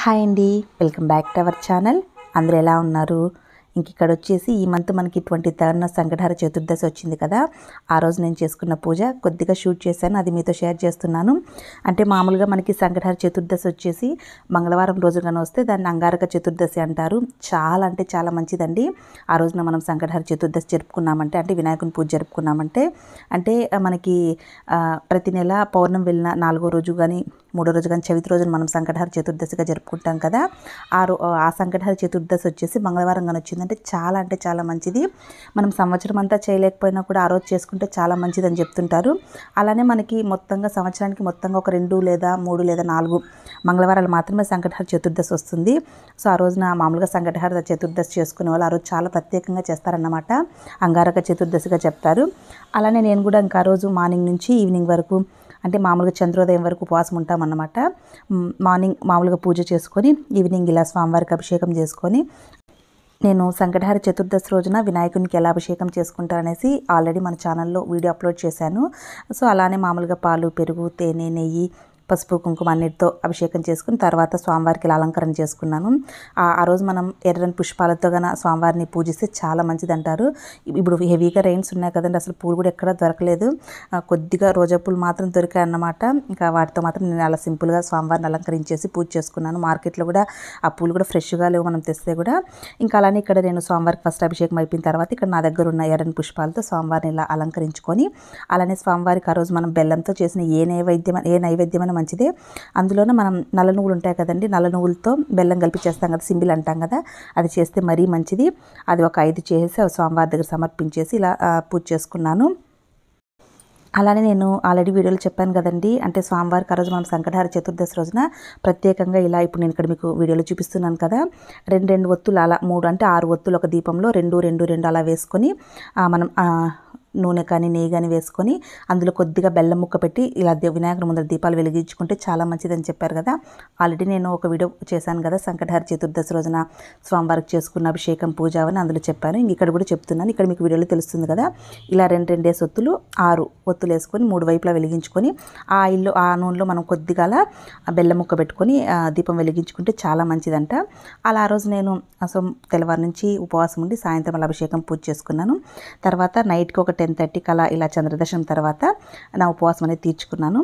hi అండి welcome back to our channel అందరూ ఎలా ఉన్నారు ఇంక ఇక్కడ వచ్చేసి ఈ మంత్ మనకి ట్వంటీ థర్డ్న సంకటహార చతుర్దశి వచ్చింది కదా ఆ రోజు నేను చేసుకున్న పూజ కొద్దిగా షూట్ చేశాను అది మీతో షేర్ చేస్తున్నాను అంటే మామూలుగా మనకి సంకటహార చతుర్దశి వచ్చేసి మంగళవారం రోజుగానే వస్తే దాన్ని అంగారక చతుర్దశి అంటారు చాలా అంటే చాలా మంచిదండి ఆ రోజున మనం సంకటహార చతుర్దశి జరుపుకున్నామంటే అంటే వినాయకుని పూజ జరుపుకున్నామంటే అంటే ఆ, మనకి ఆ, ప్రతి నెల పౌర్ణమి వెళ్ళిన నాలుగో రోజు కానీ మూడో రోజు కానీ చవితి రోజున మనం సంకటహార చతుర్దశిగా జరుపుకుంటాం కదా ఆ రో ఆ సంకటహార చతుర్దశి వచ్చేసి మంగళవారం కానీ వచ్చిందంటే చాలా అంటే చాలా మంచిది మనం సంవత్సరం అంతా చేయలేకపోయినా కూడా ఆ రోజు చేసుకుంటే చాలా మంచిది అని చెప్తుంటారు అలానే మనకి మొత్తంగా సంవత్సరానికి మొత్తంగా ఒక రెండు లేదా మూడు లేదా నాలుగు మంగళవారాలు మాత్రమే సంకటహార చతుర్దశి వస్తుంది సో ఆ రోజున మామూలుగా సంకటహార చతుర్దశి చేసుకునే వాళ్ళు ఆ రోజు చాలా ప్రత్యేకంగా చేస్తారన్నమాట అంగారక చతుర్దశిగా చెప్తారు అలానే నేను కూడా ఇంకా ఆ రోజు మార్నింగ్ నుంచి ఈవినింగ్ వరకు అంటే మామూలుగా చంద్రోదయం వరకు ఉపవాసం ఉంటామన్నమాట మ్, మార్నింగ్ మామూలుగా పూజ చేసుకొని ఈవినింగ్ ఇలా స్వామివారికి అభిషేకం చేసుకొని నేను సంకటహార చతుర్దశి రోజున వినాయకునికి ఎలా అభిషేకం చేసుకుంటారనేసి ఆల్రెడీ మన ఛానల్లో వీడియో అప్లోడ్ చేశాను సో అలానే మామూలుగా పాలు పెరుగు తేనె నెయ్యి పసుపు కుంకుమ అన్నిటితో అభిషేకం చేసుకుని తర్వాత స్వామివారికి ఇలా అలంకరణ చేసుకున్నాను ఆ ఆ రోజు మనం ఎర్రని పుష్పాలతో గన స్వామివారిని పూజిస్తే చాలా మంచిది అంటారు ఇప్పుడు హెవీగా రైన్స్ ఉన్నాయి కదండి అసలు పూలు కూడా ఎక్కడ దొరకలేదు ఆ, కొద్దిగా రోజా పూలు మాత్రం దొరికాయి అన్నమాట ఇంకా వాటితో మాత్రం నేను అలా సింపుల్గా స్వామివారిని అలంకరించేసి పూజ చేసుకున్నాను మార్కెట్లో కూడా ఆ పూలు కూడా ఫ్రెష్గా లేవు మనం తెస్తే కూడా ఇంకా అలానే ఇక్కడ నేను స్వామివారికి ఫస్ట్ అభిషేకం అయిపోయిన తర్వాత ఇక్కడ నా దగ్గర ఉన్న ఎర్రని పుష్పాలతో స్వామివారిని ఇలా అలంకరించుకొని అలానే స్వామివారికి ఆ రోజు మనం బెల్లంతో చేసిన ఏ నైవేద్యం ఏ నైవేద్యమైనా మంచిదే అందులోనే మనం నల్ల నువ్వులు ఉంటాయి కదండి నల్ల నువ్వులతో బెల్లం కలిపి చేస్తాం కదా సింబిల్ అంటాం కదా అది చేస్తే మరీ మంచిది అది ఒక ఐదు చేసి ఆ స్వామివారి దగ్గర సమర్పించేసి ఇలా ఆ, పూజ చేసుకున్నాను అలానే నేను ఆల్రెడీ వీడియోలో చెప్పాను కదండి అంటే స్వామివారికి ఆ రోజు మనం సంకటహార చతుర్దశి రోజున ప్రత్యేకంగా ఇలా ఇప్పుడు నేను ఇక్కడ మీకు వీడియోలో చూపిస్తున్నాను కదా రెండు రెండు ఒత్తులు అలా మూడు అంటే ఆరు ఒత్తులు ఒక దీపంలో రెండు రెండు రెండు అలా వేసుకొని ఆ, మనం ఆ, నూనె కానీ నెయ్యి కానీ వేసుకొని అందులో కొద్దిగా బెల్లం ముక్క పెట్టి ఇలా దే- వినాయకుడి ముందర దీపాలు వెలిగించుకుంటే చాలా మంచిదని చెప్పారు కదా ఆల్రెడీ నేను ఒక వీడియో చేశాను కదా సంకటహార చతుర్దశి రోజున స్వామివారికి చేసుకున్న అభిషేకం పూజ అని అందులో చెప్పాను ఇంక ఇక్కడ కూడా చెప్తున్నాను ఇక్కడ మీకు వీడియోలో తెలుస్తుంది కదా ఇలా రెండు రెండేసి ఒత్తులు ఆరు ఒత్తులు వేసుకొని మూడు వైపులా వెలిగించుకొని ఆ ఆయిల్లో ఆ నూనెలో మనం కొద్దిగా అలా ఆ బెల్లం ముక్క పెట్టుకొని ఆ దీపం వెలిగించుకుంటే చాలా మంచిదంట అలా ఆ రోజు నేను అసలు తెల్లవారు నుంచి ఉపవాసం ఉండి సాయంత్రం అలా అభిషేకం పూజ చేసుకున్నాను తర్వాత నైట్కి ఒక టెన్ థర్టీకి అలా ఇలా చంద్రదర్శనం తర్వాత నా ఉపవాసం అనేది తీర్చుకున్నాను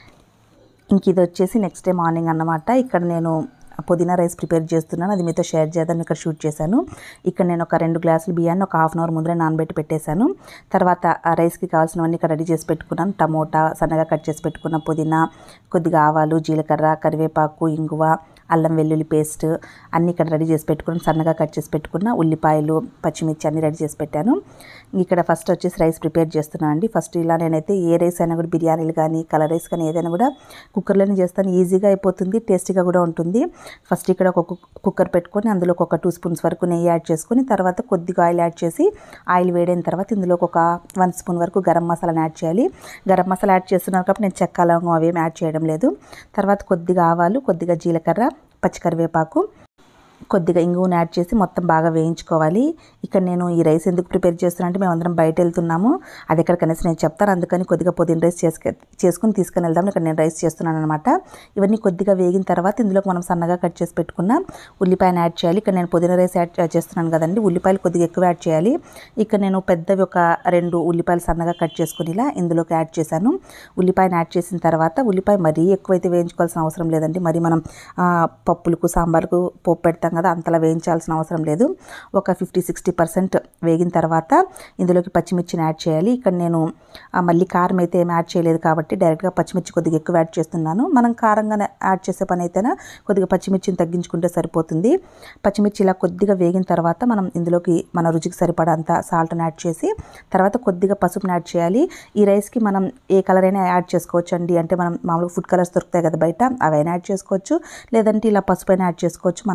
ఇంక ఇది వచ్చేసి నెక్స్ట్ డే మార్నింగ్ అన్నమాట ఇక్కడ నేను పుదీనా రైస్ ప్రిపేర్ చేస్తున్నాను అది మీతో షేర్ చేద్దాం ఇక్కడ షూట్ చేశాను ఇక్కడ నేను ఒక రెండు గ్లాసులు బియ్యాన్ని ఒక హాఫ్ అన్ అవర్ ముందరే నానబెట్టి పెట్టేశాను తర్వాత ఆ రైస్కి కావాల్సినవన్నీ ఇక్కడ రెడీ చేసి పెట్టుకున్నాను టమోటా సన్నగా కట్ చేసి పెట్టుకున్న పుదీనా కొద్దిగా ఆవాలు జీలకర్ర కరివేపాకు ఇంగువ అల్లం వెల్లుల్లి పేస్ట్ అన్నీ ఇక్కడ రెడీ చేసి పెట్టుకుని సన్నగా కట్ చేసి పెట్టుకున్న ఉల్లిపాయలు పచ్చిమిర్చి అన్నీ రెడీ చేసి పెట్టాను ఇక్కడ ఫస్ట్ వచ్చేసి రైస్ ప్రిపేర్ చేస్తున్నాను అండి ఫస్ట్ ఇలా నేనైతే ఏ రైస్ అయినా కూడా బిర్యానీలు కానీ కలర్ రైస్ కానీ ఏదైనా కూడా కుక్కర్లోనే చేస్తాను ఈజీగా అయిపోతుంది టేస్టీగా కూడా ఉంటుంది ఫస్ట్ ఇక్కడ ఒక కుక్- కుక్కర్ పెట్టుకొని అందులో ఒక టూ స్పూన్స్ వరకు నెయ్యి యాడ్ చేసుకొని తర్వాత కొద్దిగా ఆయిల్ యాడ్ చేసి ఆయిల్ వేడైన తర్వాత ఇందులో ఒక వన్ స్పూన్ వరకు గరం మసాలాని యాడ్ చేయాలి గరం మసాలా యాడ్ చేస్తున్నారు కాబట్టి నేను చెక్క లవంగం అవేం యాడ్ చేయడం లేదు తర్వాత కొద్దిగా ఆవాలు కొద్దిగా జీలకర్ర పచ్చికరివేపాకు కొద్దిగా ఇంగువను యాడ్ చేసి మొత్తం బాగా వేయించుకోవాలి ఇక్కడ నేను ఈ రైస్ ఎందుకు ప్రిపేర్ చేస్తున్నా అంటే మేమందరం బయట వెళ్తున్నాము అది ఎక్కడ కనీసం నేను చెప్తాను అందుకని కొద్దిగా పుదీన రైస్ చేసుకు చేసుకుని తీసుకుని వెళ్దాం ఇక్కడ నేను రైస్ చేస్తున్నాను అనమాట ఇవన్నీ కొద్దిగా వేగిన తర్వాత ఇందులోకి మనం సన్నగా కట్ చేసి పెట్టుకున్న ఉల్లిపాయను యాడ్ చేయాలి ఇక్కడ నేను పుదీన రైస్ యాడ్ చేస్తున్నాను కదండి ఉల్లిపాయలు కొద్దిగా ఎక్కువ యాడ్ చేయాలి ఇక్కడ నేను పెద్దవి ఒక రెండు ఉల్లిపాయలు సన్నగా కట్ చేసుకుని ఇలా ఇందులోకి యాడ్ చేశాను ఉల్లిపాయను యాడ్ చేసిన తర్వాత ఉల్లిపాయ మరీ ఎక్కువైతే వేయించుకోవాల్సిన అవసరం లేదండి మరి మనం ఆ, పప్పులకు సాంబార్కు పోపు పెడతాం కదా అంతలా వేయించాల్సిన అవసరం లేదు ఒక ఫిఫ్టీ సిక్స్టీ పర్సెంట్ వేగిన తర్వాత ఇందులోకి పచ్చిమిర్చిని యాడ్ చేయాలి ఇక్కడ నేను ఆ, మళ్ళీ కారం అయితే ఏం యాడ్ చేయలేదు కాబట్టి డైరెక్ట్గా పచ్చిమిర్చి కొద్దిగా ఎక్కువ యాడ్ చేస్తున్నాను మనం కారంగా యాడ్ చేసే పని అయితేనే కొద్దిగా పచ్చిమిర్చిని తగ్గించుకుంటే సరిపోతుంది పచ్చిమిర్చి ఇలా కొద్దిగా వేగిన తర్వాత మనం ఇందులోకి మన రుచికి సరిపడంత సాల్ట్ని యాడ్ చేసి తర్వాత కొద్దిగా పసుపుని యాడ్ చేయాలి ఈ రైస్కి మనం ఏ కలర్ అయినా యాడ్ చేసుకోవచ్చు అండి అంటే మనం మామూలుగా ఫుడ్ కలర్స్ దొరుకుతాయి కదా బయట అవైనా యాడ్ చేసుకోవచ్చు లేదంటే ఇలా పసుపు అయినా యాడ్ చేసుకోవచ్చు మన చాయిస్ అన్నమాట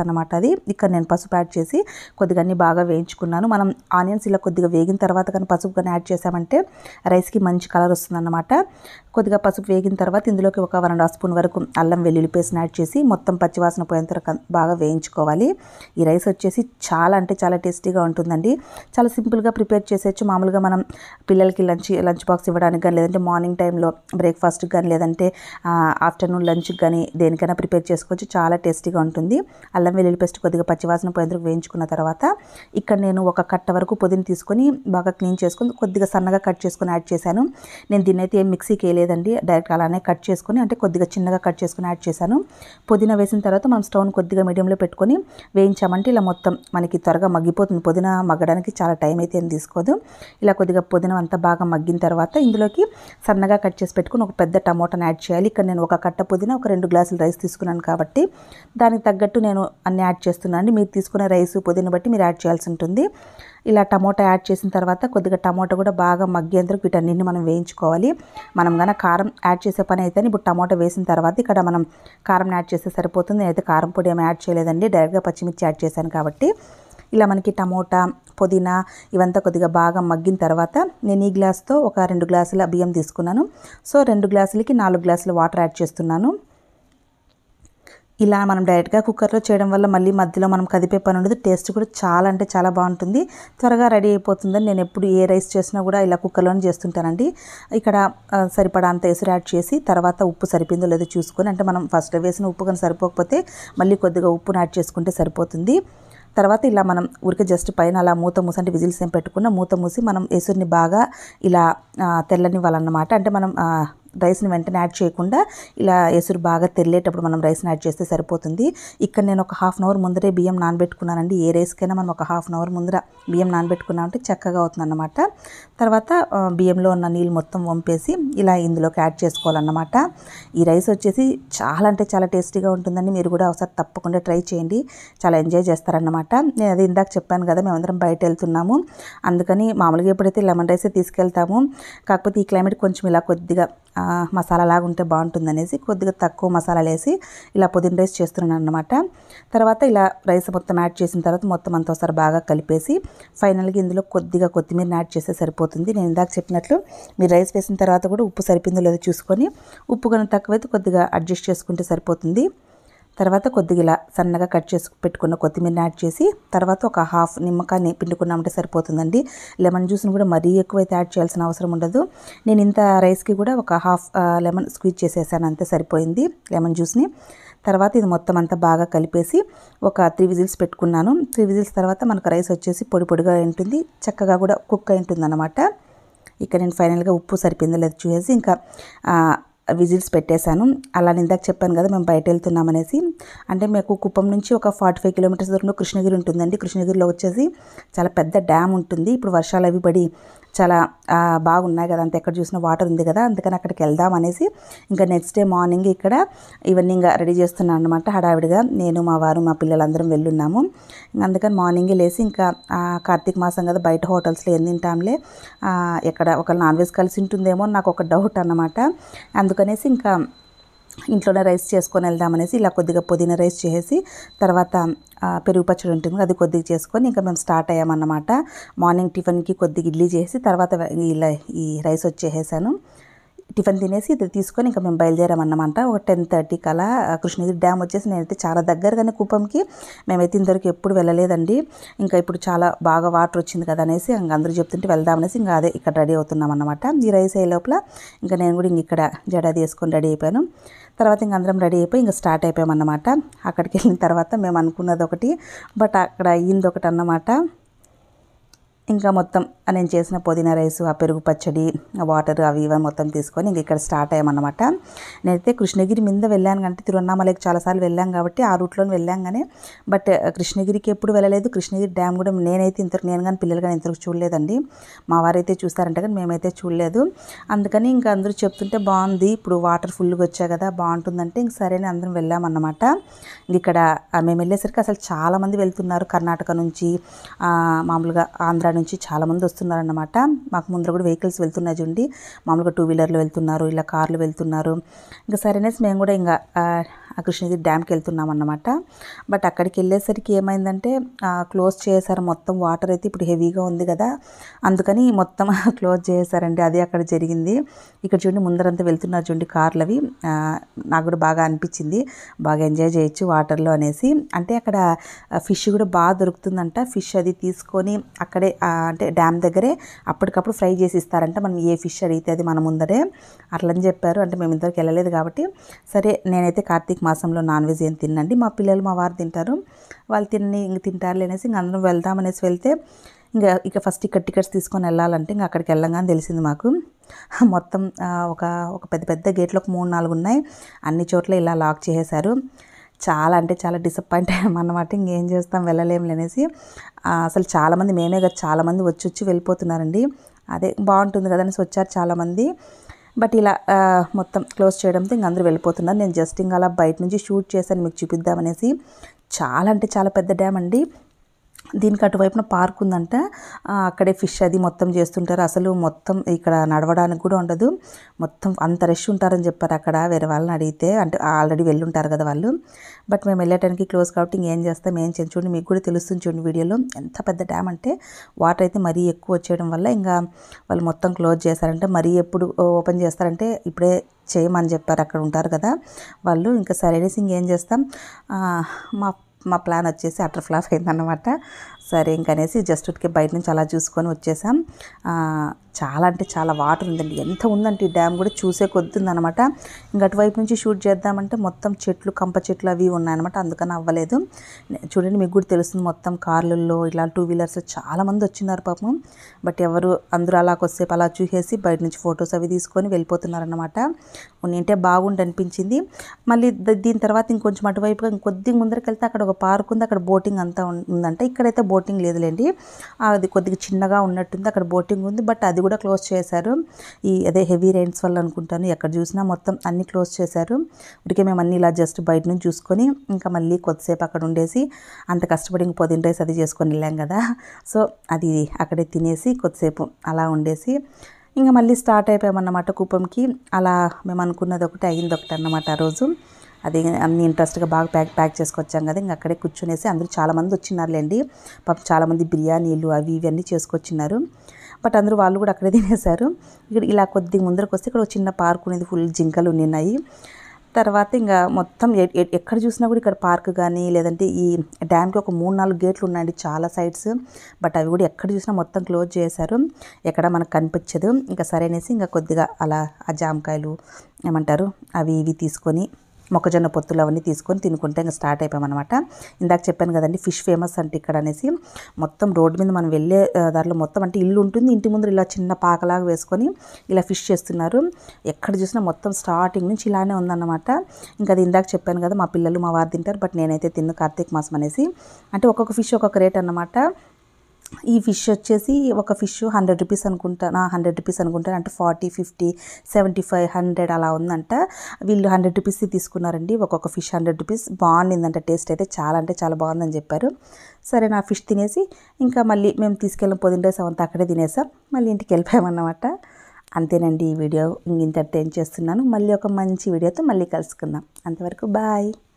అన్నమాట అది ఇక్కడ నేను పసుపు యాడ్ చేసి కొద్దిగా అన్ని బాగా వేయించుకున్నాను మనం ఆనియన్స్ ఇలా కొద్దిగా వేగిన తర్వాత కానీ పసుపు కానీ యాడ్ చేసామంటే రైస్కి మంచి కలర్ వస్తుందన్నమాట కొద్దిగా పసుపు వేగిన తర్వాత ఇందులోకి ఒక వన్ అండ్ హాఫ్ స్పూన్ వరకు అల్లం వెల్లుల్లి పేస్ట్ని యాడ్ చేసి మొత్తం పచ్చివాసన పోయేంత వరకు బాగా వేయించుకోవాలి ఈ రైస్ వచ్చేసి చాలా అంటే చాలా టేస్టీగా ఉంటుందండి చాలా సింపుల్గా ప్రిపేర్ చేసేయచ్చు మామూలుగా మనం పిల్లలకి లంచ్ లంచ్ బాక్స్ ఇవ్వడానికి కానీ లేదంటే మార్నింగ్ టైంలో బ్రేక్ఫాస్ట్కి కానీ లేదంటే ఆఫ్టర్నూన్ లంచ్కి కానీ దేనికైనా ప్రిపేర్ చేసుకోవచ్చు చాలా టేస్టీగా ఉంటుంది అల్లం వెల్లుల్లి పేస్ట్ కొద్దిగా పచ్చివాసన పోయేందుకు వేయించుకున్న తర్వాత ఇక్కడ నేను ఒక కట్ట వరకు పొదిని తీసుకొని బాగా క్లీన్ చేసుకొని కొద్దిగా సన్నగా కట్ చేసుకొని యాడ్ చేశాను నేను దీన్ని అయితే ఏం మిక్సీకి వేయలేదండి డైరెక్ట్ అలానే కట్ చేసుకొని అంటే కొద్దిగా చిన్నగా కట్ చేసుకొని యాడ్ చేశాను పుదీనా వేసిన తర్వాత మనం స్టవ్ని కొద్దిగా మీడియంలో పెట్టుకొని వేయించామంటే ఇలా మొత్తం మనకి త్వరగా మగ్గిపోతుంది పుదీనా మగ్గడానికి చాలా టైం అయితే ఏం తీసుకోదు ఇలా కొద్దిగా పుదీనా అంతా బాగా మగ్గిన తర్వాత ఇందులోకి సన్నగా కట్ చేసి పెట్టుకుని ఒక పెద్ద టమోటాని యాడ్ చేయాలి ఇక్కడ నేను ఒక కట్ట పుదీనా ఒక రెండు గ్లాసులు రైస్ తీసుకున్నాను కాబట్టి దానికి తగ్గట్టు నేను అన్ని యాడ్ చేస్తున్నాను అండి మీరు తీసుకునే రైస్ పుదీనా బట్టి మీరు యాడ్ చేయాల్సి ఉంటుంది ఇలా టమోటా యాడ్ చేసిన తర్వాత కొద్దిగా టమోటా కూడా బాగా మగ్గేందుకు వీటన్నింటిని మనం వేయించుకోవాలి మనం కనుక కారం యాడ్ చేసే పని అయితే ఇప్పుడు టమోటా వేసిన తర్వాత ఇక్కడ మనం కారం యాడ్ చేస్తే సరిపోతుంది నేనైతే కారం పొడి ఏమి యాడ్ చేయలేదండి డైరెక్ట్గా పచ్చిమిర్చి యాడ్ చేశాను కాబట్టి ఇలా మనకి టమోటా పుదీనా ఇవంతా కొద్దిగా బాగా మగ్గిన తర్వాత నేను ఈ గ్లాస్తో ఒక రెండు గ్లాసుల బియ్యం తీసుకున్నాను సో రెండు గ్లాసులకి నాలుగు గ్లాసుల వాటర్ యాడ్ చేస్తున్నాను ఇలా మనం డైరెక్ట్గా కుక్కర్లో చేయడం వల్ల మళ్ళీ మధ్యలో మనం కదిపే పని ఉండదు టేస్ట్ కూడా చాలా అంటే చాలా బాగుంటుంది త్వరగా రెడీ అయిపోతుందని నేను ఎప్పుడు ఏ రైస్ చేసినా కూడా ఇలా కుక్కర్లోనే చేస్తుంటానండి ఇక్కడ ఆ, సరిపడా అంత ఎసురు యాడ్ చేసి తర్వాత ఉప్పు సరిపోయిందో లేదో చూసుకొని అంటే మనం ఫస్ట్ వేసిన ఉప్పు కానీ సరిపోకపోతే మళ్ళీ కొద్దిగా ఉప్పును యాడ్ చేసుకుంటే సరిపోతుంది తర్వాత ఇలా మనం ఊరికే జస్ట్ పైన అలా మూత మూసి అంటే విజిల్స్ ఏం పెట్టుకున్న మూత మూసి మనం ఎసురుని బాగా ఇలా ఆ, తెల్లనివ్వాలన్నమాట అంటే మనం ఆ, రైస్ని వెంటనే యాడ్ చేయకుండా ఇలా ఎసురు బాగా తెల్లేటప్పుడు మనం రైస్ని యాడ్ చేస్తే సరిపోతుంది ఇక్కడ నేను ఒక హాఫ్ అన్ అవర్ ముందరే బియ్యం నానబెట్టుకున్నానండి ఏ రైస్కైనా మనం ఒక హాఫ్ అన్ అవర్ ముందర బియ్యం నానబెట్టుకున్నామంటే చక్కగా అవుతుందన్నమాట తర్వాత ఆ, బియ్యంలో ఉన్న నీళ్ళు మొత్తం వంపేసి ఇలా ఇందులోకి యాడ్ చేసుకోవాలన్నమాట ఈ రైస్ వచ్చేసి చాలా అంటే చాలా టేస్టీగా ఉంటుందండి మీరు కూడా ఒకసారి తప్పకుండా ట్రై చేయండి చాలా ఎంజాయ్ చేస్తారన్నమాట నేను అది ఇందాక చెప్పాను కదా మేమందరం బయట వెళ్తున్నాము అందుకని మామూలుగా ఎప్పుడైతే లెమన్ రైసే తీసుకెళ్తాము కాకపోతే ఈ క్లైమేట్ కొంచెం ఇలా కొద్దిగా ఆ, మసాలా లాగా ఉంటే బాగుంటుంది అనేసి కొద్దిగా తక్కువ మసాలాలు వేసి ఇలా పుదీన రైస్ చేస్తున్నాను అనమాట తర్వాత ఇలా రైస్ మొత్తం యాడ్ చేసిన తర్వాత మొత్తం అంతా ఒకసారి బాగా కలిపేసి ఫైనల్గా ఇందులో కొద్దిగా కొత్తిమీరని యాడ్ చేస్తే సరిపోతుంది నేను ఇందాక చెప్పినట్లు మీరు రైస్ వేసిన తర్వాత కూడా ఉప్పు సరిపోయిందో లేదో చూసుకొని ఉప్పు కనుక తక్కువైతే కొద్దిగా అడ్జస్ట్ చేసుకుంటే సరిపోతుంది తర్వాత కొద్దిగా ఇలా సన్నగా కట్ చేసి పెట్టుకున్న కొత్తిమీరని యాడ్ చేసి తర్వాత ఒక హాఫ్ నిమ్మకాయని పిండుకున్నామంటే సరిపోతుందండి లెమన్ జ్యూస్ని కూడా మరీ ఎక్కువైతే యాడ్ చేయాల్సిన అవసరం ఉండదు నేను ఇంత రైస్కి కూడా ఒక హాఫ్ ఆ, లెమన్ స్క్వీజ్ చేసేసాను అంతే సరిపోయింది లెమన్ జ్యూస్ని తర్వాత ఇది మొత్తం అంతా బాగా కలిపేసి ఒక త్రీ విజిల్స్ పెట్టుకున్నాను త్రీ విజిల్స్ తర్వాత మనకు రైస్ వచ్చేసి పొడి పొడిగా ఉంటుంది చక్కగా కూడా కుక్ అయి ఉంటుంది అనమాట ఇక్కడ నేను ఫైనల్గా ఉప్పు సరిపోయిందో లేదో చూసేసి ఇంకా ఆ, విజిల్స్ పెట్టేశాను అలా నేను ఇందాక చెప్పాను కదా మేము బయట వెళ్తున్నామనేసి అంటే మీకు కుప్పం నుంచి ఒక ఫార్టీ ఫైవ్ కిలోమీటర్స్ దూరంలో కృష్ణగిరి ఉంటుందండి కృష్ణగిరిలో వచ్చేసి చాలా పెద్ద డ్యామ్ ఉంటుంది ఇప్పుడు వర్షాలు అవి పడి చాలా ఆ, బాగున్నాయి కదా అంత ఎక్కడ చూసినా వాటర్ ఉంది కదా అందుకని అక్కడికి వెళ్దాం అనేసి ఇంకా నెక్స్ట్ డే మార్నింగ్ ఇక్కడ ఇవన్నీ ఇంకా రెడీ చేస్తున్నాను అనమాట హడావిడిగా నేను మా వారు మా పిల్లలందరం వెళ్ళున్నాము ఇంకా అందుకని మార్నింగే లేసి ఇంకా ఆ, కార్తీక మాసం కదా బయట హోటల్స్లో ఏం తింటాంలే ఆ, ఎక్కడ ఒక నాన్ వెజ్ కలిసి ఉంటుందేమో అని నాకు ఒక డౌట్ అన్నమాట అందుకనేసి ఇంకా ఇంట్లోనే రైస్ చేసుకొని వెళ్దామనేసి ఇలా కొద్దిగా పుదీనా రైస్ చేసేసి తర్వాత ఆ, పెరుగు పచ్చడి ఉంటుంది అది కొద్దిగా చేసుకొని ఇంకా మేము స్టార్ట్ అయ్యామన్నమాట మార్నింగ్ టిఫిన్కి కొద్దిగా ఇడ్లీ చేసి తర్వాత ఇలా ఈ రైస్ వచ్చేసాను టిఫిన్ తినేసి ఇది తీసుకొని ఇంకా మేము బయలుదేరామన్నమాట ఒక టెన్ థర్టీకి అలా ఆ, కృష్ణగిరి డ్యామ్ వచ్చేసి నేనైతే చాలా దగ్గరగానే కుప్పంకి మేమైతే ఇంతవరకు ఎప్పుడు వెళ్ళలేదండి ఇంకా ఇప్పుడు చాలా బాగా వాటర్ వచ్చింది కదా అనేసి ఇంకా అందరూ చెప్తుంటే వెళ్దామనేసి ఇంకా అదే ఇక్కడ రెడీ అవుతున్నాం అన్నమాట ఈ రైస్ అయ్యే లోపల ఇంకా నేను కూడా ఇంక ఇక్కడ జడాది వేసుకొని రెడీ అయిపోయాను తర్వాత ఇంక అందరం రెడీ అయిపోయి ఇంకా స్టార్ట్ అయిపోయామన్నమాట అక్కడికి వెళ్ళిన తర్వాత మేము అనుకున్నది ఒకటి బట్ అక్కడ అయ్యింది ఒకటి అన్నమాట ఇంకా మొత్తం నేను చేసిన పుదీనా రైస్ ఆ పెరుగు పచ్చడి ఆ వాటర్ అవి ఇవి మొత్తం తీసుకొని ఇంక ఇక్కడ స్టార్ట్ అయ్యామన్నమాట నేనైతే కృష్ణగిరి మీద వెళ్ళాను అంటే తిరువన్నామలకి చాలాసార్లు వెళ్ళాం కాబట్టి ఆ రూట్లో వెళ్ళాం కానీ బట్ కృష్ణగిరికి ఎప్పుడు వెళ్ళలేదు కృష్ణగిరి డ్యామ్ కూడా నేనైతే ఇంతకు నేను కానీ పిల్లలు కానీ ఇంతకు చూడలేదండి మా వారైతే చూస్తారంట కానీ మేమైతే చూడలేదు అందుకని ఇంకా అందరూ చెప్తుంటే బాగుంది ఇప్పుడు వాటర్ ఫుల్గా వచ్చాయి కదా బాగుంటుందంటే ఇంక సరే అని అందరం వెళ్ళామన్నమాట ఇంక ఇక్కడ ఆ, మేము వెళ్ళేసరికి అసలు చాలామంది వెళ్తున్నారు కర్ణాటక నుంచి ఆ, మామూలుగా ఆంధ్ర నుంచి చాలామంది వస్తున్నారన్నమాట మాకు ముందర కూడా వెహికల్స్ వెళ్తున్నాయి చూడండి మామూలుగా టూ వీలర్లు వెళ్తున్నారు ఇలా కార్లు వెళ్తున్నారు ఇంకా సరేనేసి మేము కూడా ఇంకా ఆ, ఆ కృష్ణగిరి డ్యామ్కి వెళ్తున్నాం అన్నమాట బట్ అక్కడికి వెళ్ళేసరికి ఏమైందంటే క్లోజ్ చేశారు మొత్తం వాటర్ అయితే ఇప్పుడు హెవీగా ఉంది కదా అందుకని మొత్తం క్లోజ్ చేశారండి అదే అక్కడ జరిగింది ఇక్కడ చూడండి ముందరంతా వెళ్తున్నారు చూడండి కార్లు అవి ఆ, నాకు కూడా బాగా అనిపించింది బాగా ఎంజాయ్ చేయొచ్చు వాటర్లో అనేసి అంటే అక్కడ ఫిష్ కూడా బాగా దొరుకుతుందంట ఫిష్ అది తీసుకొని అక్కడే ఆ, అంటే డ్యామ్ దగ్గరే అప్పటికప్పుడు ఫ్రై చేసి ఇస్తారంట మనం ఏ ఫిష్ అడిగితే అది మన ముందరే అట్లని చెప్పారు అంటే మేము ఇంతవరకు వెళ్ళలేదు కాబట్టి సరే నేనైతే కార్తీక మాసంలో నాన్ వెజ్ ఏం తినండి మా పిల్లలు మా వారు తింటారు వాళ్ళు తిని ఇంక తింటారులే అనేసి ఇంక అందరం వెళ్దామనేసి వెళ్తే ఇంకా ఇక ఫస్ట్ ఇక్కడ టికెట్స్ తీసుకొని వెళ్ళాలంటే ఇంకా అక్కడికి వెళ్ళంగానే తెలిసింది మాకు మొత్తం ఆ, ఒక ఒక పెద్ద పెద్ద గేట్లు ఒక మూడు నాలుగు ఉన్నాయి అన్ని చోట్ల ఇలా లాక్ చేసేశారు చాలా అంటే చాలా డిసప్పాయింట్ అయ్యాం అన్నమాట ఇంకేం చేస్తాం వెళ్ళలేం అనేసి ఆ, అసలు చాలామంది మేమే కదా చాలామంది వచ్చి వచ్చి వెళ్ళిపోతున్నారండి అదే బాగుంటుంది కదా అనేసి వచ్చారు చాలామంది బట్ ఇలా ఆ, మొత్తం క్లోజ్ చేయడంతో ఇంక అందరూ వెళ్ళిపోతున్నారు నేను జస్ట్ ఇంకా అలా బయట నుంచి షూట్ చేశాను మీకు చూపిద్దామనేసి చాలా అంటే చాలా పెద్ద డ్యామ్ అండి దీనికి అటువైపున పార్క్ ఉందంట ఆ, అక్కడే ఫిష్ అది మొత్తం చేస్తుంటారు అసలు మొత్తం ఇక్కడ నడవడానికి కూడా ఉండదు మొత్తం అంత రష్ ఉంటారని చెప్పారు అక్కడ వేరే వాళ్ళని అడిగితే అంటే ఆల్రెడీ వెళ్ళుంటారు కదా వాళ్ళు బట్ మేము వెళ్ళటానికి క్లోజ్ కాబట్టి ఇంకేం చేస్తాం ఏం చేయం చూడండి మీకు కూడా తెలుస్తుంది చూడండి వీడియోలో ఎంత పెద్ద డ్యామ్ అంటే వాటర్ అయితే మరీ ఎక్కువ వచ్చేయడం వల్ల ఇంకా వాళ్ళు మొత్తం క్లోజ్ చేశారంటే మరీ ఎప్పుడు ఓపెన్ చేస్తారంటే ఇప్పుడే చేయమని చెప్పారు అక్కడ ఉంటారు కదా వాళ్ళు ఇంకా సరైనసి ఇంకేం చేస్తాం ఆ, మా మా ప్లాన్ వచ్చేసి అటర్ ఫ్లాప్ అయిందన్నమాట సరే ఇంకనేసి జస్ట్ ఉట్కే బయట నుంచి అలా చూసుకొని వచ్చేసాం ఆ, చాలా అంటే చాలా వాటర్ ఉందండి ఎంత ఉందంటే ఈ డ్యామ్ కూడా చూసే కొద్ది ఉందన్నమాట ఇంక అటువైపు నుంచి షూట్ చేద్దామంటే మొత్తం చెట్లు కంప చెట్లు అవి ఉన్నాయన్నమాట అందుకని అవ్వలేదు చూడండి మీకు కూడా తెలుస్తుంది మొత్తం కార్లలో ఇలా టూ వీలర్స్ చాలా మంది వచ్చినారు పాపం బట్ ఎవరు అందరూ అలా కొద్దిసేపు అలా చూసేసి బయట నుంచి ఫొటోస్ అవి తీసుకొని వెళ్ళిపోతున్నారన్నమాట ఉంటే బాగుండి అనిపించింది మళ్ళీ ద- దీని తర్వాత ఇంకొంచెం అటువైపుగా ఇంకొద్ది ముందరికి వెళ్తే అక్కడ ఒక పార్క్ ఉంది అక్కడ బోటింగ్ అంతా ఉం- ఉందంట ఇక్కడైతే బోటింగ్ లేదులేండి అది కొద్దిగా చిన్నగా ఉన్నట్టుంది అక్కడ బోటింగ్ ఉంది బట్ అది కూడా క్లోజ్ చేశారు ఈ అదే హెవీ రైన్స్ వల్ల అనుకుంటాను ఎక్కడ చూసినా మొత్తం అన్ని క్లోజ్ చేశారు ఇప్పటికే మేము అన్ని ఇలా జస్ట్ బయట నుంచి చూసుకొని ఇంకా మళ్ళీ కొద్దిసేపు అక్కడ ఉండేసి అంత కష్టపడి ఇంక పొద్దున్న రైస్ అది చేసుకొని వెళ్ళాం కదా సో అది అక్కడే తినేసి కొద్దిసేపు అలా ఉండేసి ఇంకా మళ్ళీ స్టార్ట్ అయిపోయామన్నమాట కుప్పంకి అలా మేము అనుకున్నది ఒకటి అయింది ఒకటి అన్నమాట ఆ రోజు అది అన్ని ఇంట్రెస్ట్గా బాగా ప్యాక్ ప్యాక్ చేసుకొచ్చాం కదా ఇంకా అక్కడే కూర్చునేసి అందరూ చాలామంది వచ్చినారులేండి పాపం చాలామంది బిర్యానీలు అవి ఇవన్నీ చేసుకొచ్చినారు బట్ అందరూ వాళ్ళు కూడా అక్కడే తినేశారు ఇక్కడ ఇలా కొద్దిగా ముందరకు వస్తే ఇక్కడ ఒక చిన్న పార్క్ ఉన్నది ఫుల్ జింకలు ఉన్నాయి తర్వాత ఇంకా మొత్తం ఎ- ఎ- ఎక్కడ చూసినా కూడా ఇక్కడ పార్క్ కానీ లేదంటే ఈ డ్యామ్కి ఒక మూడు నాలుగు గేట్లు ఉన్నాయండి చాలా సైడ్స్ బట్ అవి కూడా ఎక్కడ చూసినా మొత్తం క్లోజ్ చేశారు ఎక్కడ మనకు కనిపించదు ఇంకా సరేనేసి ఇంకా కొద్దిగా అలా ఆ జామకాయలు ఏమంటారు అవి ఇవి తీసుకొని మొక్కజొన్న పొత్తులు అవన్నీ తీసుకొని తినుకుంటే ఇంకా స్టార్ట్ అయిపోయామన్నమాట ఇందాక చెప్పాను కదండి ఫిష్ ఫేమస్ అంటే ఇక్కడ అనేసి మొత్తం రోడ్డు మీద మనం వెళ్ళే ఆ, దారిలో మొత్తం అంటే ఇల్లు ఉంటుంది ఇంటి ముందు ఇలా చిన్న పాకలాగా వేసుకొని ఇలా ఫిష్ చేస్తున్నారు ఎక్కడ చూసినా మొత్తం స్టార్టింగ్ నుంచి ఇలానే ఉందన్నమాట ఇంకా అది ఇందాక చెప్పాను కదా మా పిల్లలు మా వారు తింటారు బట్ నేనైతే తిన్ను కార్తీక మాసం అనేసి అంటే ఒక్కొక్క ఫిష్ ఒక్కొక్క రేట్ అన్నమాట ఈ ఫిష్ వచ్చేసి ఒక ఫిష్ హండ్రెడ్ రూపీస్ అనుకుంటా హండ్రెడ్ రూపీస్ అనుకుంటాను అంటే forty fifty seventy five hundred అలా ఉందంట వీళ్ళు హండ్రెడ్ రూపీస్ తీసుకున్నారండి ఒక్కొక్క ఫిష్ హండ్రెడ్ రూపీస్ బాగుండిందంట టేస్ట్ అయితే చాలా అంటే చాలా బాగుందని చెప్పారు సరే నా ఫిష్ తినేసి ఇంకా మళ్ళీ మేము తీసుకెళ్ళిన పొద్దున్న అంతా అక్కడే తినేసాం మళ్ళీ ఇంటికి వెళ్ళిపోయామన్నమాట అంతేనండి ఈ వీడియో ఇంతటితో ఏం చేస్తున్నాను మళ్ళీ ఒక మంచి వీడియోతో మళ్ళీ కలుసుకుందాం అంతవరకు బాయ్